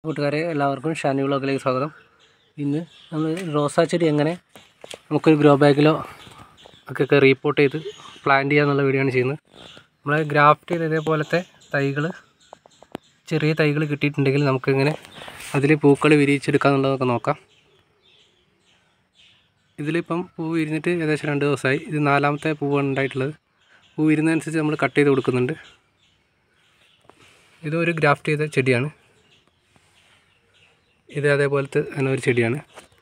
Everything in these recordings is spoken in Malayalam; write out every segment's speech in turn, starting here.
കൂട്ടുകാരെ എല്ലാവർക്കും ഷാനി വ്ളോഗിലേക്ക് സ്വാഗതം ഇന്ന് നമ്മൾ റോസാ ചെടി എങ്ങനെ നമുക്കൊരു ഗ്രോ ബാഗിലോ ഒക്കെ റീപ്പോർട്ട് ചെയ്ത് പ്ലാന്റ് ചെയ്യാന്നുള്ള വീഡിയോ ആണ് ചെയ്യുന്നത് നമ്മൾ ഗ്രാഫ്റ്റ് ചെയ്ത ഇതേപോലത്തെ തൈകൾ ചെറിയ തൈകൾ കിട്ടിയിട്ടുണ്ടെങ്കിൽ നമുക്കിങ്ങനെ അതിൽ പൂക്കൾ വിരിയിച്ചെടുക്കാന്നുള്ളതൊക്കെ നോക്കാം ഇതിലിപ്പം പൂ വിരിഞ്ഞിട്ട് ഏകദേശം രണ്ട് ദിവസമായി ഇത് നാലാമത്തെ പൂവാണ് ഉണ്ടായിട്ടുള്ളത് പൂ വിരുന്നതനുസരിച്ച് നമ്മൾ കട്ട് ചെയ്ത് കൊടുക്കുന്നുണ്ട് ഇതൊരു ഗ്രാഫ്റ്റ് ചെയ്ത ചെടിയാണ് ഇത് അതേപോലത്തെ തന്നെ ഒരു ചെടിയാണ്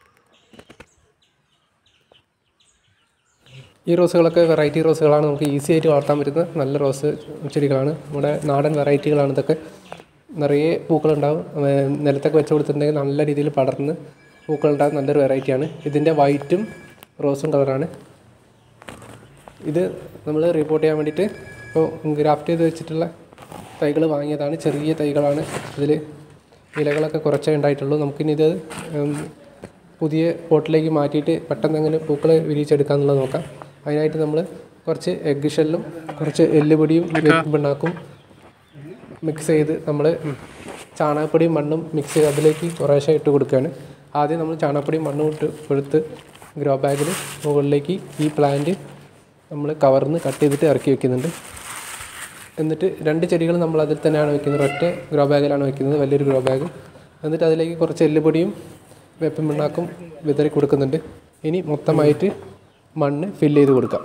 ഈ റോസുകളൊക്കെ വെറൈറ്റി റോസുകളാണ് നമുക്ക് ഈസി ആയിട്ട് വളർത്താൻ പറ്റുന്ന നല്ല റോസ് ചെടികളാണ് നമ്മുടെ നാടൻ വെറൈറ്റികളാണ് ഇതൊക്കെ നിറയെ പൂക്കളുണ്ടാവും ഏർ നിലത്തൊക്കെ വെച്ച് കൊടുത്തിട്ടുണ്ടെങ്കിൽ നല്ല രീതിയിൽ പടർന്ന് പൂക്കളുണ്ടാകുന്ന നല്ലൊരു വെറൈറ്റിയാണ് ഇതിൻ്റെ വൈറ്റും റോസും കളറാണ് ഇത് നമ്മൾ റിപ്പോർട്ട് ചെയ്യാൻ വേണ്ടിയിട്ട് ഇപ്പോൾ ഗ്രാഫ്റ്റ് ചെയ്ത് വെച്ചിട്ടുള്ള തൈകൾ വാങ്ങിയതാണ് ചെറിയ തൈകളാണ് ഇതിൽ ഇലകളൊക്കെ കുറച്ചേ ഉണ്ടായിട്ടുള്ളൂ നമുക്കിനി ഇത് ഉം, പുതിയ പോട്ടിലേക്ക് മാറ്റിയിട്ട് പെട്ടെന്ന് എങ്ങനെ പൂക്കൾ വിരിയിച്ചെടുക്കാമെന്നുള്ളത് നോക്കാം അതിനായിട്ട് നമ്മൾ കുറച്ച് എഗ്ഗ് ഷെല്ലും കുറച്ച് എല്ലുപൊടിയും വേപ്പിൻ പിണ്ണാക്കും മിക്സ് ചെയ്ത് നമ്മൾ ചാണകപ്പൊടിയും മണ്ണും മിക്സ് ചെയ്ത് അതിലേക്ക് കുറേശ്ശെ ഇട്ട് കൊടുക്കുകയാണ് ആദ്യം നമ്മൾ ചാണകപ്പൊടിയും മണ്ണും ഇട്ട് കൊടുത്ത് ഗ്രോ ബാഗിൽ മുകളിലേക്ക് ഈ പ്ലാന്റ് നമ്മൾ കവർന്ന് കട്ട് ചെയ്തിട്ട് ഇറക്കി വെക്കുന്നുണ്ട് എന്നിട്ട് രണ്ട് ചെടികൾ നമ്മൾ അതിൽ തന്നെയാണ് വെക്കുന്നത് ഒറ്റ ഗ്രോ ബാഗിലാണ് വെക്കുന്നത് വലിയൊരു ഗ്രോ ബാഗ് എന്നിട്ട് അതിലേക്ക് കുറച്ച് എല്ലുപൊടിയും വേപ്പിൻ പിണ്ണാക്കും വിതറി കൊടുക്കുന്നുണ്ട് ഇനി മൊത്തമായിട്ട് മണ്ണ് ഫില്ല് ചെയ്ത് കൊടുക്കാം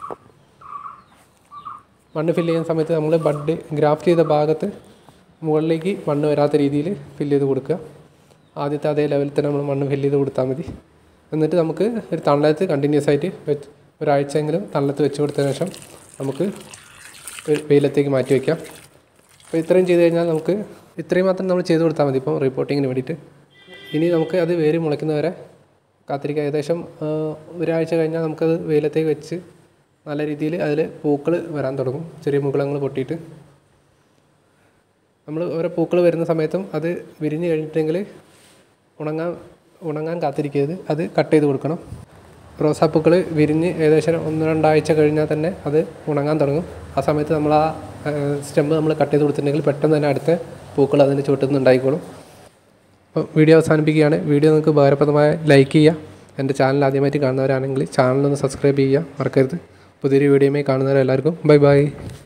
മണ്ണ് ഫില്ല് ചെയ്യുന്ന സമയത്ത് നമ്മൾ ബഡ് ഗ്രാഫ്റ്റ് ചെയ്ത ഭാഗത്ത് മുകളിലേക്ക് മണ്ണ് വരാത്ത രീതിയിൽ ഫില്ല് ചെയ്ത് കൊടുക്കുക ആദ്യത്തെ അതേ ലെവലിൽ തന്നെ നമ്മൾ മണ്ണ് ഫില്ല് ചെയ്ത് കൊടുത്താൽ മതി എന്നിട്ട് നമുക്ക് ഒരു തണലത്ത് കണ്ടിന്യൂസ് ആയിട്ട് വെച്ച് ഒരാഴ്ചയെങ്കിലും തണലത്ത് വെച്ച് കൊടുത്തതിന് ശേഷം നമുക്ക് ഒരു വെയിലത്തേക്ക് മാറ്റി വയ്ക്കാം അപ്പോൾ ഇത്രയും ചെയ്ത് കഴിഞ്ഞാൽ നമുക്ക് ഇത്രയും മാത്രം നമ്മൾ ചെയ്ത് കൊടുത്താൽ മതി ഇപ്പം റിപ്പോർട്ടിങ്ങിന് വേണ്ടിയിട്ട് ഇനി നമുക്ക് അത് വേര് മുളയ്ക്കുന്നവരെ കാത്തിരിക്കാം ഏകദേശം ആ, ഒരാഴ്ച കഴിഞ്ഞാൽ നമുക്കത് വെയിലത്തേക്ക് വെച്ച് നല്ല രീതിയിൽ അതിൽ പൂക്കൾ വരാൻ തുടങ്ങും ചെറിയ മുകുളങ്ങൾ പൊട്ടിയിട്ട് നമ്മൾ ഓരോ പൂക്കൾ വരുന്ന സമയത്തും അത് വിരിഞ്ഞ് കഴിഞ്ഞിട്ടെങ്കിൽ ഉണങ്ങാൻ ഉണങ്ങാൻ കാത്തിരിക്കരുത് അത് കട്ട് ചെയ്ത് കൊടുക്കണം റോസാപ്പൂക്കൾ വിരിഞ്ഞ് ഏകദേശം ഒന്ന് രണ്ടാഴ്ച കഴിഞ്ഞാൽ തന്നെ അത് ഉണങ്ങാൻ തുടങ്ങും ആ സമയത്ത് നമ്മൾ ആ സ്റ്റെമ്പ് നമ്മൾ കട്ട് ചെയ്ത് കൊടുത്തിട്ടുണ്ടെങ്കിൽ പെട്ടെന്ന് തന്നെ അടുത്ത പൂക്കൾ അതിൻ്റെ ചുവട്ടിൽ നിന്ന് ഉണ്ടായിക്കോളും അപ്പോൾ വീഡിയോ അവസാനിപ്പിക്കുകയാണ് വീഡിയോ നിങ്ങൾക്ക് ഉപകാരപ്രദമായ ലൈക്ക് ചെയ്യുക എൻ്റെ ചാനൽ ആദ്യമായിട്ട് കാണുന്നവരാണെങ്കിൽ ചാനലൊന്ന് സബ്സ്ക്രൈബ് ചെയ്യുക മറക്കരുത് പുതിയൊരു വീഡിയോയുമായി കാണുന്നവരെല്ലാവർക്കും ബൈ ബൈ